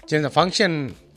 சரி இந்த ஃபங்க்ஷன்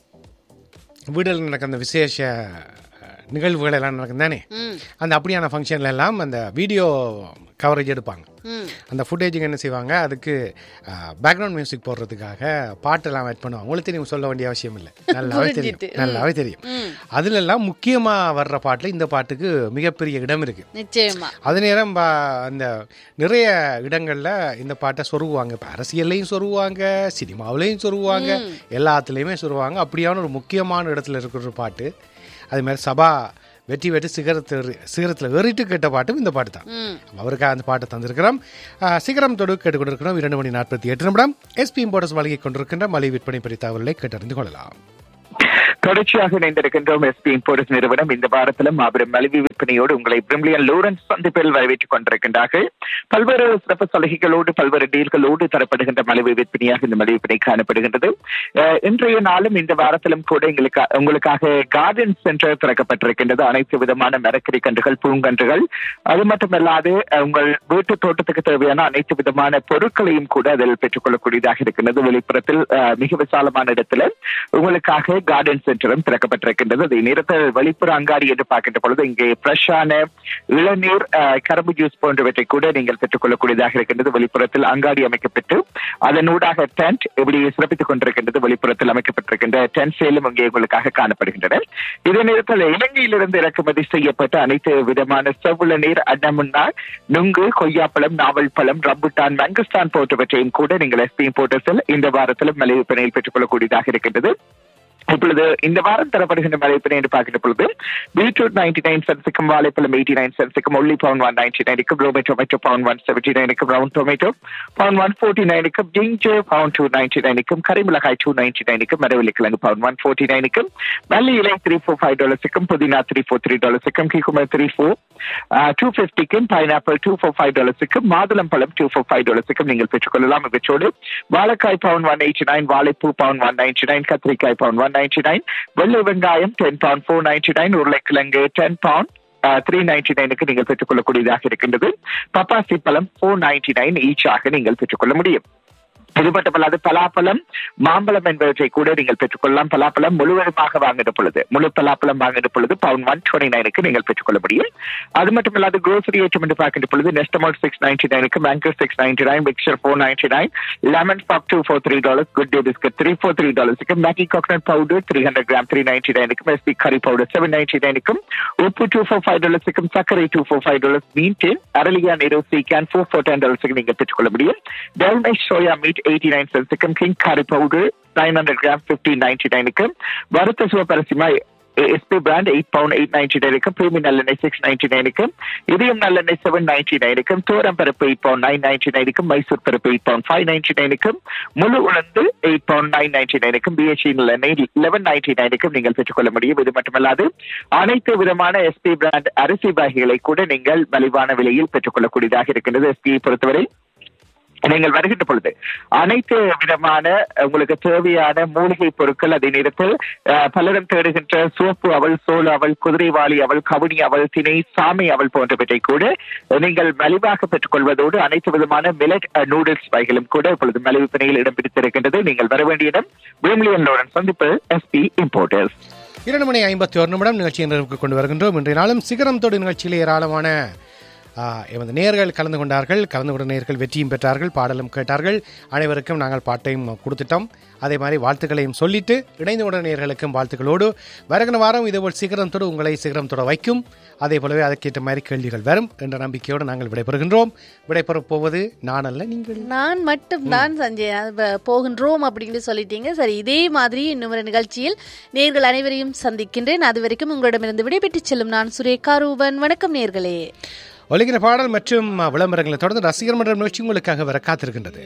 வீடுகளில் நடக்கிற அந்த விசேஷ அஹ், நிகழ்வுகள் எல்லாம் நடக்கும் தானே ம் அந்த அப்படியான ஃபங்க்ஷன்ல எல்லாம் அந்த வீடியோ கவரேஜ் எடுப்பாங்க ம் அந்த ஃபுட்டேஜுக்கு என்ன செய்வாங்க அதுக்கு பேக்ரவுண்ட் மியூசிக் போடுறதுக்காக பாட்டெல்லாம் ஆட் பண்ணுவாங்க உங்களுக்கு தெரியும் சொல்ல வேண்டிய அவசியம் இல்லை நல்லாவே தெரியும் புரிஞ்சிட்டு. நல்லாவே தெரியும் ம். அதுல எல்லாம் முக்கியமாக வர்ற பாட்டில் இந்த பாட்டுக்கு மிகப்பெரிய இடம் இருக்கு நிச்சயமா அது நேரம் பா- அந்த நிறைய இடங்கள்ல இந்த பாட்டை சொருகுவாங்க இப்போ அரசியல்லையும் சொருகுவாங்க சினிமாவிலையும் சொருகுவாங்க எல்லாத்துலேயுமே சொருவாங்க அப்படியான ஒரு முக்கியமான இடத்துல இருக்கிற ஒரு பாட்டு அது மாதிரி சபா வெற்றி வெற்றி சிகரத்து சிகரத்தில் ஏறிட்டு கேட்ட பாட்டும் இந்த பாட்டு தான் ம் அவருக்காக அந்த பாட்டை தந்திருக்கிறோம் ஆஹ், சிகரம் தொடு கேட்டுக்கொண்டிருக்கிறோம் இரண்டு மணி நாற்பத்தி எட்டு நிமிடம் எஸ்பி இம்போர்டர்ஸ் வழங்கி கொண்டிருக்கின்ற மலை விற்பனை பற்றி தகவல்களை கேட்டறிந்து கொள்ளலாம் தொடர்ச்சியாக இணைந்திருக்கின்றோம் எஸ்பி இம்போர்ட்ஸ் நிறுவனம் இந்த வாரத்திலும் மாபெரும் மலிவு விற்பனையோடு உங்களை பிரிமிலியன் லூரன்ஸ் சந்திப்பில் வரவேற்றுக் கொண்டிருக்கின்றார்கள் பல்வேறு சிறப்பு சலுகைகளோடு பல்வேறு டீல்களோடு தரப்படுகின்ற மலிவு விற்பனையாக இந்த மலிவு விற்பனை காணப்படுகின்றது அஹ், இன்றைய நாளும் இந்த வாரத்திலும் கூட எங்களுக்கு உங்களுக்காக கார்டன் சென்டர் திறக்கப்பட்டிருக்கின்றது அனைத்து விதமான மரக்கறி கன்றுகள் பூங்கன்றுகள் அது மட்டுமல்லாது அஹ், உங்கள் வீட்டு தோட்டத்துக்கு தேவையான அனைத்து விதமான பொருட்களையும் கூட அதில் பெற்றுக்கொள்ளக்கூடியதாக இருக்கின்றது வெளிப்புறத்தில் அஹ், மிக விசாலமான இடத்துல உங்களுக்காக கார்டன் சென்டரும் திறக்கப்பட்டிருக்கின்றது அதை நேரத்தில் வெளிப்புற அங்காடி என்று பார்க்கின்ற பொழுது இங்கே ஃப்ரெஷ்ஷான இளநீர் அஹ், கரும்பு ஜூஸ் போன்றவற்றை கூட நீங்கள் பெற்றுக்கொள்ளக்கூடியதாக இருக்கின்றது வெளிப்புறத்தில் அங்காடி அமைக்கப்பட்டு அதனூடாக டென்ட் இப்படி சிறப்பித்துக் கொண்டிருக்கின்றது வெளிப்புறத்தில் அமைக்கப்பட்டிருக்கின்ற டென்ட் சேலும் இங்கே உங்களுக்காக காணப்படுகின்றன இதே நேரத்தில் இலங்கையிலிருந்து இறக்குமதி செய்யப்பட்ட அனைத்து விதமான செவ்வுள நீர் அன்னமுன்னா நுங்கு கொய்யாப்பழம் நாவல் பழம் ரம்புட்டான் மங்கஸ்தான் போன்றவற்றையும் கூட நீங்கள் எஸ்பி போர்ட்டஸில் இந்த வாரத்திலும் மலிவு விற்பனையில் பெற்றுக்கொள்ளக்கூடியதாக இருக்கின்றது இப்பொழுது இந்த வாரம் தரப்படுகின்ற மலைப்பினை என்று பார்க்கின்ற பொழுது பீட்ரூட் நைன்டி நைன் சென்ஸுக்கும் வாழைப்பழம் எயிட்டி நைன் சென்ஸுக்கும் ஒல்லி பவுன் ஒன் நைன்டி நைனுக்கும் Roma tomato pound one seventy நைனுக்கும் round tomato pound one forty நைனுக்கும் ஜிஞ்சர் பவுன் டூ நைன்டி நைனுக்கும் கரிமிளகாய் டூ நைன்டி நைனுக்கும் மரவள்ளி கிழங்கு பவுன் ஒன் ஃபோர்ட்டி நைனுக்கும் மல்லி இலை த்ரீ ஃபோர் ஃபைவ் டாலர்ஸுக்கும் புதினா த்ரீ ஃபோர் த்ரீ டாலர்ஸுக்கும் கிகுமர் த்ரீ ஃபோர் டூ ஃபிஃப்டிக்கும் பைனாப்பிள் டூ ஃபோர் ஃபைவ் டாலர்ஸுக்கும் மாதுளம் பழம் டூ ஃபோர் ஃபைவ் டாலர்ஸுக்கும் நீங்கள் பெற்றுக்கொள்ளலாம் இவற்றோடு வாழைக்காய் பவுன் ஒன் எயிட்டி நைன் வாழைப்பூ பவுன் ஒன் நைன்டி நைன் கத்திரிக்காய் பவுன் ஒன் நைன்டி நைன் வெள்ளை வெங்காயம் ten pound four ninety nine உருளைக்கிழங்கு டென் பவுண்ட் த்ரீ நைன்டி நைனுக்கு நீங்கள் பெற்றுக்கொள்ளக்கூடியதாக இருக்கின்றது பப்பாசி பழம் ஃபோர் நைன்டி நைன் ஈச்சாக நீங்கள் பெற்றுக்கொள்ள முடியும் இது மட்டுமல்லாது பலாப்பழம் மாம்பழம் என்பவற்றை கூட நீங்கள் பெற்றுக்கொள்ளலாம் பலாப்பழம் முழுவதுமாக வாங்குகிற பொழுது முழு பலாப்பழம் வாங்குகிற பொழுது பவுன் ஒன் டுவெண்ட்டி நைனுக்கு நீங்கள் பெற்றுக்கொள்ள முடியும் அது மட்டுமல்லாது grocery ஐட்டம் என்று பார்க்கின்ற பொழுது நெஸ்டமால் சிக்ஸ் நைன்டி நைனுக்கு mango six ninety nine mixture four ninety nine lemon puff two four three dollars good day biscuit three four three டாலர்ஸுக்கு Maggi coconut powder three hundred gram three ninety நைனுக்கும் SP curry powder seven ninety நைனுக்கும் உப்பு two four five டாலர்ஸுக்கும் சர்க்கரை two four five dollars மீன் டேன் அரளியா நீரோ சீக்கான் ஃபோர் ஃபோர் டென் டாலர்ஸுக்கு நீங்கள் பெற்றுக்கொள்ள முடியும் டெல்மைஸ் சோயா மீட் எயிட்டி நைன் சென்ஸுக்கும் king curry powder nine hundred gram fifteen ninety நைனுக்கும் வறுத்த சிவப்பரிசிமா SP brand eight pound eight ninety நைனுக்கும் பிரீமி நல்லெண்ணெய் சிக்ஸ் நைன்டி நைனுக்கும் இதயம் நல்லெண்ணெய் செவன் நைன்டி நைனுக்கும் தோரம் பருப்பு எயிட் பவுண்ட் நைன் நைன்டி நைனுக்கும் மைசூர் பருப்பு எயிட் பவுண்ட் ஃபைவ் நைன்டி நைனுக்கும் முழு உளுந்து எயிட் பவுண்ட் நைன் நைன்டி நைனுக்கும் பிஎஸ்சி நல்லெண்ணெய் லெவன் நைன்டி நைனுக்கும் நீங்கள் பெற்றுக்கொள்ள முடியும் இது மட்டுமல்லாது அனைத்து விதமான எஸ்பி பிராண்ட் அரிசி வகைகளை கூட நீங்கள் மலிவான விலையில் பெற்றுக்கொள்ளக்கூடியதாக இருக்கின்றது எஸ்பியை பொறுத்தவரை நீங்கள் வருகின்ற பொழுது அனைத்து விதமான உங்களுக்கு தேவையான மூலிகை பொருட்கள் அதே நேரத்தில் அஹ், பலரும் தேடுகின்ற சோப்பு அவள் சோல் அவள் குதிரைவாளி அவள் கவுனி அவள் திணை சாமை அவள் போன்றவற்றை கூட நீங்கள் மலிவாக பெற்றுக்கொள்வதோடு அனைத்து விதமான மிலட் நூடுல்ஸ் வகைகளும் கூட இப்பொழுது மலிவு பிணையில் இடம் பிடித்திருக்கின்றது நீங்கள் வர வேண்டிய இடம் விம்லியன் லோரன் சந்திப்பு எஸ்பி இம்போர்ட்டர்ஸ் இரண்டு மணி ஐம்பத்தி ஒரு நிமிடம் நிகழ்ச்சியை நிறைவுக்கு கொண்டு வருகின்றோம் இன்றைய நாளும் சிகரம் தொடு நிகழ்ச்சியில் ஏராளமான ஆ, எமது நேர்கள் கலந்து கொண்டார்கள் கலந்து கொண்ட நேர்கள் வெற்றியும் பெற்றார்கள் பாடலும் கேட்டார்கள் அனைவருக்கும் நாங்கள் பாட்டையும் கொடுத்துட்டோம் அதே மாதிரி வாழ்த்துக்களையும் சொல்லிட்டு இணைந்து கொண்ட நேர்களுக்கும் வாழ்த்துக்களோடு வருகிற வாரம் இதேபோல் சிகரம் தொடு உங்களை சிகரம் தொட வைக்கும் அதே போலவே அதற்கேற்ற மாதிரி கேள்விகள் வரும் என்ற நம்பிக்கையோடு நாங்கள் விடைபெறுகின்றோம் விடைபெறப் போவது நான் அல்ல நீங்கள் நான் மட்டும் தான் சஞ்சய் அது ப- போகின்றோம் அப்படின்னு சொல்லிட்டீங்க சரி இதே மாதிரி இன்னும் ஒரு நிகழ்ச்சியில் நேர்கள் அனைவரையும் சந்திக்கின்றேன் அது வரைக்கும் உங்களிடமிருந்து விடைபெற்றுச் செல்லும் நான் சுரேகா ரூபன் வணக்கம் நேர்களே ஒலிக்கிற பாடல் மற்றும் விளம்பரங்களை தொடர்ந்து ரசிகர் மன்ற நிகழ்ச்சி உங்களுக்காக வர காத்திருக்கின்றது